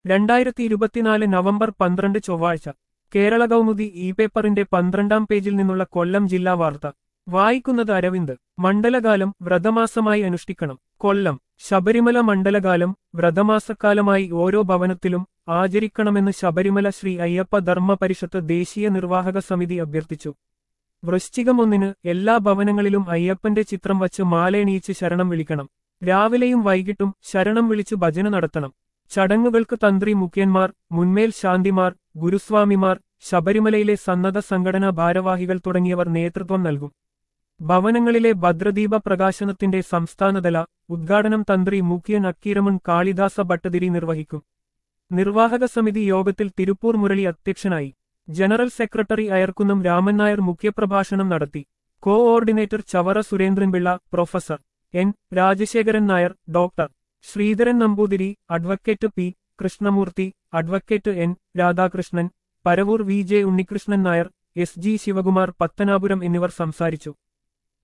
രണ്ടായിരത്തി ഇരുപത്തിനാല് നവംബർ പന്ത്രണ്ട് ചൊവ്വാഴ്ച കേരള കൗമുദി ഇ പേപ്പറിന്റെ പന്ത്രണ്ടാം പേജിൽ നിന്നുള്ള കൊല്ലം ജില്ലാ വാർത്ത വായിക്കുന്നത് അരവിന്ദ് മണ്ഡലകാലം വ്രതമാസമായി അനുഷ്ഠിക്കണം കൊല്ലം ശബരിമല മണ്ഡലകാലം വ്രതമാസക്കാലമായി ഓരോ ഭവനത്തിലും ആചരിക്കണമെന്ന് ശബരിമല ശ്രീ അയ്യപ്പ ധർമ്മ പരിഷത്ത് ദേശീയ നിർവാഹക സമിതി അഭ്യർത്ഥിച്ചു വൃശ്ചികം ഒന്നിന് എല്ലാ ഭവനങ്ങളിലും അയ്യപ്പന്റെ ചിത്രം വച്ച് മാലയണിയിച്ച് ശരണം വിളിക്കണം രാവിലെയും വൈകിട്ടും ശരണം വിളിച്ച് ഭജന നടത്തണം ചടങ്ങുകൾക്ക് തന്ത്രി മുഖ്യന്മാർ മുൻമേൽ ശാന്തിമാർ ഗുരുസ്വാമിമാർ ശബരിമലയിലെ സന്നദ്ധ സംഘടനാ ഭാരവാഹികൾ തുടങ്ങിയവർ നേതൃത്വം നൽകും ഭവനങ്ങളിലെ ഭദ്രദീപ പ്രകാശനത്തിന്റെ സംസ്ഥാനതല ഉദ്ഘാടനം തന്ത്രി മുഖ്യൻ അക്കീരമൺ കാളിദാസ ഭട്ടതിരി നിർവഹിക്കും നിർവാഹക സമിതി യോഗത്തിൽ തിരുപ്പൂർ മുരളി അധ്യക്ഷനായി ജനറൽ സെക്രട്ടറി അയർക്കുന്നം രാമൻ നായർ മുഖ്യപ്രഭാഷണം നടത്തി coordinator Chavara Surendranpillai professor N Rajasekharan Nair doctor Sreedharan Namboothiri advocate P Krishnamoorthy advocate N Radhakrishnan Paravur V J Unnikrishnan Nair S G Sivakumar Pathanapuram എന്നിവർ സംസാരിച്ചു